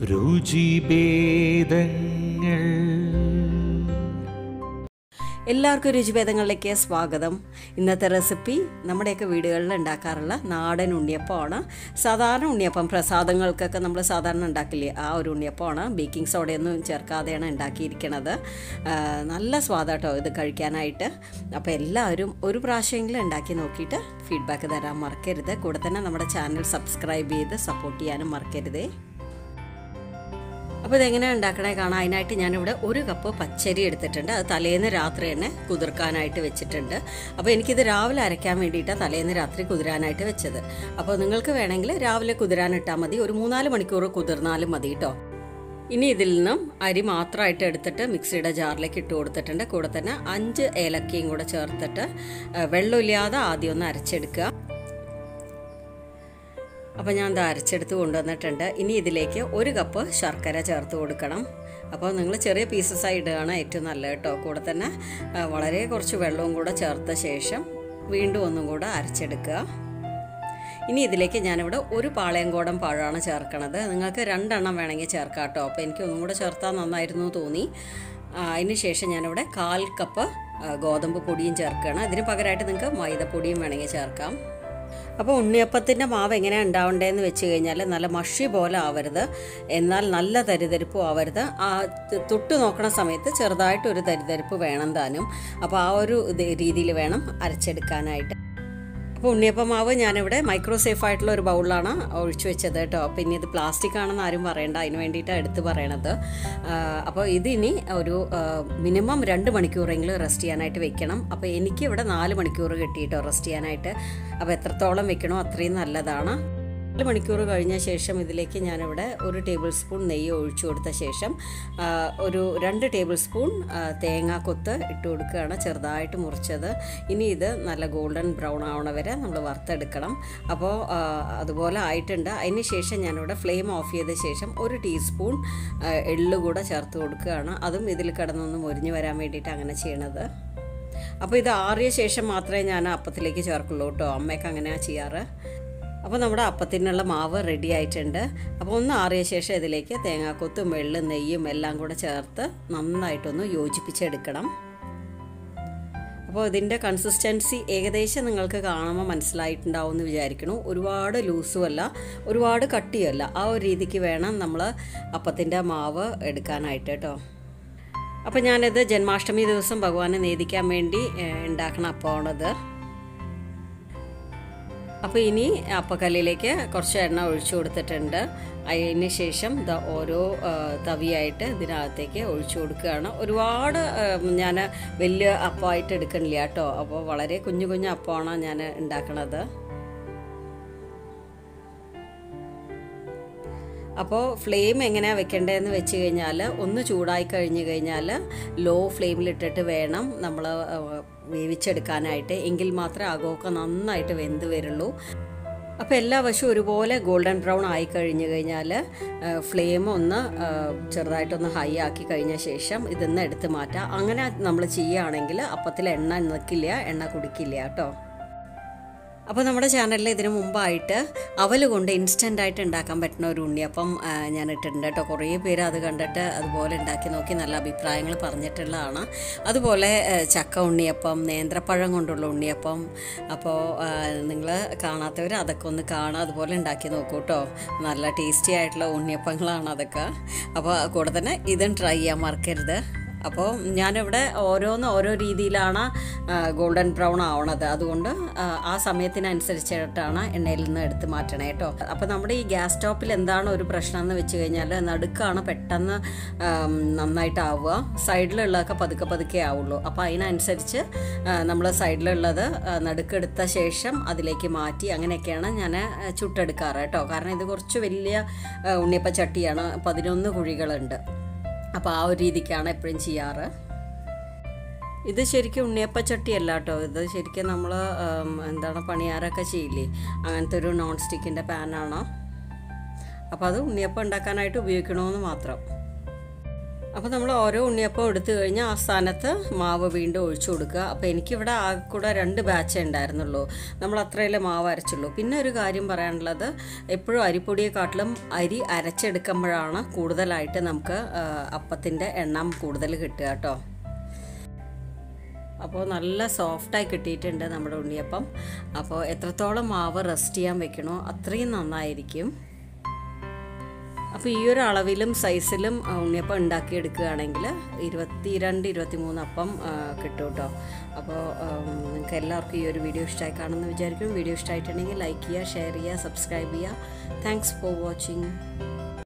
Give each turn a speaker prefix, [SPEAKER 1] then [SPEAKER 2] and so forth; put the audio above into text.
[SPEAKER 1] രുചിഭേദങ്ങൾ
[SPEAKER 2] എല്ലാവർക്കും രുചിഭേദങ്ങളിലേക്ക് സ്വാഗതം ഇന്നത്തെ റെസിപ്പി നമ്മുടെയൊക്കെ വീടുകളിൽ ഉണ്ടാക്കാറുള്ള നാടൻ ഉണ്ണിയപ്പമാണ് സാധാരണ ഉണ്ണിയപ്പം പ്രസാദങ്ങൾക്കൊക്കെ നമ്മൾ സാധാരണ ഉണ്ടാക്കില്ലേ ആ ഒരു ഉണ്ണിയപ്പമാണ് ബേക്കിംഗ് സോഡയൊന്നും ചേർക്കാതെയാണ് ഉണ്ടാക്കിയിരിക്കുന്നത് ആ, നല്ല സ്വാദാട്ടോ ഇത് കഴിക്കാനായിട്ട് അപ്പോൾ എല്ലാവരും ഒരു പ്രാവശ്യമെങ്കിലും ഉണ്ടാക്കി നോക്കിയിട്ട് ഫീഡ്ബാക്ക് തരാൻ മറക്കരുത് കൂടെ തന്നെ നമ്മുടെ ചാനൽ സബ്സ്ക്രൈബ് ചെയ്ത് സപ്പോർട്ട് ചെയ്യാനും മറക്കരുതേ അപ്പോൾ ഇതെങ്ങനെയാണ് ഉണ്ടാക്കണേ കാണാം അതിനായിട്ട് ഞാനിവിടെ ഒരു കപ്പ് പച്ചരി എടുത്തിട്ടുണ്ട് അത് തലേന്ന് രാത്രി തന്നെ കുതിർക്കാനായിട്ട് വെച്ചിട്ടുണ്ട് അപ്പോൾ എനിക്കിത് രാവിലെ അരയ്ക്കാൻ വേണ്ടിയിട്ടാണ് തലേന്ന് രാത്രി കുതിരാനായിട്ട് വെച്ചത് അപ്പോൾ നിങ്ങൾക്ക് വേണമെങ്കിൽ രാവിലെ കുതിരാനിട്ടാൽ മതി ഒരു മൂന്നാല് മണിക്കൂർ കുതിർന്നാലും മതി കേട്ടോ ഇനി ഇതിൽ നിന്നും അരി മാത്രമായിട്ട് എടുത്തിട്ട് മിക്സിയുടെ ജാറിലേക്ക് ഇട്ട് കൊടുത്തിട്ടുണ്ട് കൂടെ തന്നെ അഞ്ച് ഏലക്കയും കൂടെ ചേർത്തിട്ട് ആ, വെള്ളമില്ലാതെ ആദ്യം ഒന്ന് അരച്ചെടുക്കുക അപ്പോൾ ഞാൻ ഇത് അരച്ചെടുത്ത് കൊണ്ടുവന്നിട്ടുണ്ട് ഇനി ഇതിലേക്ക് ഒരു കപ്പ് ശർക്കര ചേർത്ത് കൊടുക്കണം അപ്പോൾ നിങ്ങൾ ചെറിയ പീസസ് ആയി ഇടുകയാണ് ഏറ്റവും നല്ലത് കേട്ടോ കൂടെ തന്നെ ആ, വളരെ കുറച്ച് വെള്ളവും കൂടെ ചേർത്ത ശേഷം വീണ്ടും ഒന്നും കൂടെ അരച്ചെടുക്കുക ഇനി ഇതിലേക്ക് ഞാനിവിടെ ഒരു പാളയംകോടൻ പഴമാണ് ചേർക്കണത് നിങ്ങൾക്ക് രണ്ടെണ്ണം വേണമെങ്കിൽ ചേർക്കാം കേട്ടോ അപ്പോൾ എനിക്ക് ഒന്നും കൂടെ ചേർത്താൽ നന്നായിരുന്നു തോന്നി ആ, അതിന് ശേഷം ഞാനിവിടെ കാൽ കപ്പ് ആ, ഗോതമ്പ് പൊടിയും ചേർക്കുകയാണ് ഇതിന് പകരമായിട്ട് നിങ്ങൾക്ക് മൈദപ്പൊടിയും വേണമെങ്കിൽ ചേർക്കാം അപ്പോൾ ഉണ്ണിയപ്പത്തിൻ്റെ മാവ് എങ്ങനെയാണ് ഉണ്ടാവേണ്ടതെന്ന് വെച്ച് കഴിഞ്ഞാൽ നല്ല മഷി പോലെ ആവരുത് എന്നാൽ നല്ല തരിതരിപ്പും ആവരുത് ആ തൊട്ട് നോക്കണ സമയത്ത് ചെറുതായിട്ടൊരു തരിതരിപ്പ് വേണം താനും അപ്പോൾ ആ ഒരു ഇത് രീതിയിൽ വേണം അരച്ചെടുക്കാനായിട്ട് അപ്പോൾ ഉണ്ണിയപ്പം മാവ് ഞാനിവിടെ മൈക്രോ സേഫ് ആയിട്ടുള്ള ഒരു ബൗളിലാണ് ഒഴിച്ചു വെച്ചത് കേട്ടോ പിന്നെ ഇത് പ്ലാസ്റ്റിക് ആണെന്ന് ആരും പറയണ്ട അതിന് വേണ്ടിയിട്ടാണ് എടുത്ത് പറയണത് ആ, അപ്പോൾ ഇതിനി ഒരു മിനിമം രണ്ട് മണിക്കൂറെങ്കിലും റെസ്റ്റ് ചെയ്യാനായിട്ട് വെക്കണം അപ്പോൾ എനിക്ക് ഇവിടെ നാല് മണിക്കൂർ കിട്ടിയിട്ടോ റെസ്റ്റ് ചെയ്യാനായിട്ട് അപ്പോൾ എത്രത്തോളം വെക്കണോ അത്രയും നല്ലതാണ് നാല് മണിക്കൂർ കഴിഞ്ഞ ശേഷം ഇതിലേക്ക് ഞാനിവിടെ ഒരു ടേബിൾ സ്പൂൺ നെയ്യ് ഒഴിച്ചു കൊടുത്ത ശേഷം ആ, ഒരു രണ്ട് ടേബിൾ സ്പൂൺ ആ, തേങ്ങാക്കൊത്ത് ഇട്ട് കൊടുക്കുകയാണ് ചെറുതായിട്ട് മുറിച്ചത് ഇനി ഇത് നല്ല ഗോൾഡൻ ബ്രൗൺ ആവണ വരെ നമ്മൾ വറുത്തെടുക്കണം അപ്പോൾ ആ, അതുപോലെ ആയിട്ടുണ്ട് അതിന് ശേഷം ഞാനിവിടെ ഫ്ലെയിം ഓഫ് ചെയ്ത ശേഷം ഒരു ടീസ്പൂൺ ആ, എള്ള് കൂടെ ചേർത്ത് കൊടുക്കുകയാണ് അതും ഇതിൽ കിടന്നൊന്ന് മുരിഞ്ഞ് വരാൻ വേണ്ടിയിട്ട് അങ്ങനെ ചെയ്യണത് അപ്പോൾ ഇത് ആറിയ ശേഷം മാത്രമേ ഞാൻ അപ്പത്തിലേക്ക് ചേർക്കുള്ളൂ കേട്ടോ അമ്മയൊക്കെ അങ്ങനെയാണ് ചെയ്യാറ് അപ്പോൾ നമ്മുടെ അപ്പത്തിനുള്ള മാവ് റെഡി ആയിട്ടുണ്ട് അപ്പോൾ ഒന്ന് ആറിയ ശേഷം ഇതിലേക്ക് തേങ്ങാക്കൊത്തും വെള്ളും നെയ്യും എല്ലാം കൂടെ ചേർത്ത് നന്നായിട്ടൊന്ന് യോജിപ്പിച്ചെടുക്കണം അപ്പോൾ ഇതിൻ്റെ കൺസിസ്റ്റൻസി ഏകദേശം നിങ്ങൾക്ക് കാണുമ്പോൾ മനസ്സിലായിട്ടുണ്ടാവും എന്ന് വിചാരിക്കണു ഒരുപാട് ലൂസും അല്ല ഒരുപാട് കട്ടിയല്ല ആ ഒരു രീതിക്ക് വേണം നമ്മൾ അപ്പത്തിൻ്റെ മാവ് എടുക്കാനായിട്ട് കേട്ടോ അപ്പോൾ ഞാനിത് ജന്മാഷ്ടമി ദിവസം ഭഗവാനെ നേദിക്കാൻ വേണ്ടി ഏഹ്, ഉണ്ടാക്കണ അപ്പമാണിത് അപ്പോൾ ഇനി അപ്പക്കല്ലിലേക്ക് കുറച്ച് എണ്ണ ഒഴിച്ചു കൊടുത്തിട്ടുണ്ട് അതിന് ശേഷം ദാ ഓരോ ആ, തവിയായിട്ട് ഇതിനകത്തേക്ക് ഒഴിച്ചു കൊടുക്കുകയാണ് ഒരുപാട് ഞാൻ വലിയ അപ്പമായിട്ട് എടുക്കണില്ല കേട്ടോ അപ്പോൾ വളരെ കുഞ്ഞു കുഞ്ഞു അപ്പമാണ് ഞാൻ ഉണ്ടാക്കണത് അപ്പോൾ ഫ്ലെയിം എങ്ങനെയാണ് വെക്കേണ്ടതെന്ന് വെച്ച് കഴിഞ്ഞാൽ ഒന്ന് ചൂടായി കഴിഞ്ഞ് കഴിഞ്ഞാൽ ലോ ഫ്ലെയിമിലിട്ടിട്ട് വേണം നമ്മൾ വേവിച്ചെടുക്കാനായിട്ട് എങ്കിൽ മാത്രമേ അകമൊക്കെ നന്നായിട്ട് വെന്ത് വരുള്ളൂ അപ്പോൾ എല്ലാ വശവും ഒരുപോലെ ഗോൾഡൻ ബ്രൗൺ ആയി കഴിഞ്ഞ് കഴിഞ്ഞാൽ ഫ്ലെയിം ഒന്ന് ആ, ചെറുതായിട്ടൊന്ന് ഹൈ ആക്കി കഴിഞ്ഞ ശേഷം ഇതിന്ന് എടുത്ത് മാറ്റാം അങ്ങനെ നമ്മൾ ചെയ്യുകയാണെങ്കിൽ അപ്പത്തിൽ എണ്ണ നിൽക്കില്ല എണ്ണ കുടിക്കില്ല കേട്ടോ അപ്പോൾ നമ്മുടെ ചാനലിൽ ഇതിനു മുമ്പായിട്ട് അവൽ കൊണ്ട് ഇൻസ്റ്റൻ്റ് ആയിട്ട് ഉണ്ടാക്കാൻ പറ്റുന്ന ഒരു ഉണ്ണിയപ്പം ആ, ഞാൻ ഇട്ടിട്ടുണ്ട് കേട്ടോ കുറേ പേര് അത് കണ്ടിട്ട് അതുപോലെ ഉണ്ടാക്കി നോക്കി നല്ല അഭിപ്രായങ്ങൾ പറഞ്ഞിട്ടുള്ളതാണ് അതുപോലെ ആ, ചക്ക ഉണ്ണിയപ്പം നേന്ത്രപ്പഴം കൊണ്ടുള്ള ഉണ്ണിയപ്പം അപ്പോൾ നിങ്ങൾ കാണാത്തവർ അതൊക്കെ ഒന്ന് കാണുക അതുപോലെ ഉണ്ടാക്കി നോക്കൂ കേട്ടോ നല്ല ടേസ്റ്റി ആയിട്ടുള്ള ഉണ്ണിയപ്പങ്ങളാണ് അതൊക്കെ അപ്പോൾ കൂടെ തന്നെ ഇതും ട്രൈ ചെയ്യാൻ മറക്കരുത് അപ്പോൾ ഞാനിവിടെ ഓരോന്ന് ഓരോ രീതിയിലാണ് ആ, ഗോൾഡൻ ബ്രൗൺ ആവണത് അതുകൊണ്ട് ആ, ആ സമയത്തിനനുസരിച്ചിട്ടാണ് എണ്ണയിൽ നിന്ന് എടുത്ത് മാറ്റണേ കേട്ടോ അപ്പോൾ നമ്മുടെ ഈ ഗ്യാസ് സ്റ്റോപ്പിൽ എന്താണ് ഒരു പ്രശ്നം എന്ന് വെച്ച് കഴിഞ്ഞാൽ നടുക്കാണ് പെട്ടെന്ന് ആം, നന്നായിട്ടാവുക സൈഡിലുള്ളതൊക്കെ പതുക്കെ പതുക്കെ ആവുള്ളൂ അപ്പോൾ അതിനനുസരിച്ച് നമ്മൾ സൈഡിലുള്ളത് ആ, നടുക്കെടുത്ത ശേഷം അതിലേക്ക് മാറ്റി അങ്ങനെയൊക്കെയാണ് ഞാൻ ചുട്ടെടുക്കാറ് കേട്ടോ കാരണം ഇത് കുറച്ച് വലിയ ആ, ഉണ്ണിയപ്പ ചട്ടിയാണ് പതിനൊന്ന് കുഴികളുണ്ട് അപ്പോൾ ആ ഒരു രീതിക്കാണ് എപ്പോഴും ചെയ്യാറ് ഇത് ശരിക്കും ഉണ്ണിയപ്പച്ചട്ടിയല്ല കേട്ടോ ഇത് ശരിക്കും നമ്മൾ എന്താണ് പണിയാരൊക്കെ ചെയ്യില്ലേ അങ്ങനത്തെ ഒരു നോൺ സ്റ്റിക്കിൻ്റെ പാനാണ് അപ്പോൾ അത് ഉണ്ണിയപ്പം ഉണ്ടാക്കാനായിട്ട് ഉപയോഗിക്കണമെന്ന് മാത്രം അപ്പോൾ നമ്മൾ ഓരോ ഉണ്ണിയപ്പം എടുത്തു കഴിഞ്ഞാൽ ആ സ്ഥാനത്ത് മാവ് വീണ്ടും ഒഴിച്ചു കൊടുക്കുക അപ്പോൾ എനിക്കിവിടെ ആകെ കൂടെ രണ്ട് ബാച്ചേ ഉണ്ടായിരുന്നുള്ളൂ നമ്മൾ അത്രയല്ലേ മാവ് അരച്ചുള്ളൂ പിന്നെ ഒരു കാര്യം പറയാനുള്ളത് എപ്പോഴും അരിപ്പൊടിയെക്കാട്ടിലും അരി അരച്ചെടുക്കുമ്പോഴാണ് കൂടുതലായിട്ട് നമുക്ക് അപ്പത്തിൻ്റെ എണ്ണം കൂടുതൽ കിട്ടുക കേട്ടോ അപ്പോൾ നല്ല സോഫ്റ്റായി കിട്ടിയിട്ടുണ്ട് നമ്മുടെ ഉണ്ണിയപ്പം അപ്പോൾ എത്രത്തോളം മാവ് റെസ്റ്റ് ചെയ്യാൻ വെക്കണോ അത്രയും നന്നായിരിക്കും അപ്പോൾ ഈ ഒരു അളവിലും സൈസിലും ആ, ഉണ്ണിയപ്പം ഉണ്ടാക്കിയെടുക്കുകയാണെങ്കിൽ ഇരുപത്തി രണ്ട് ഇരുപത്തി മൂന്ന് അപ്പം ആ, കിട്ടും കേട്ടോ അപ്പോൾ നിങ്ങൾക്ക് എല്ലാവർക്കും ഈ ഒരു വീഡിയോ ഇഷ്ടമായി കാണുമെന്ന് വിചാരിക്കും വീഡിയോ ഇഷ്ടമായിട്ടുണ്ടെങ്കിൽ ലൈക്ക് ചെയ്യുക ഷെയർ ചെയ്യുക സബ്സ്ക്രൈബ് ചെയ്യുക താങ്ക്സ് ഫോർ വാച്ചിങ്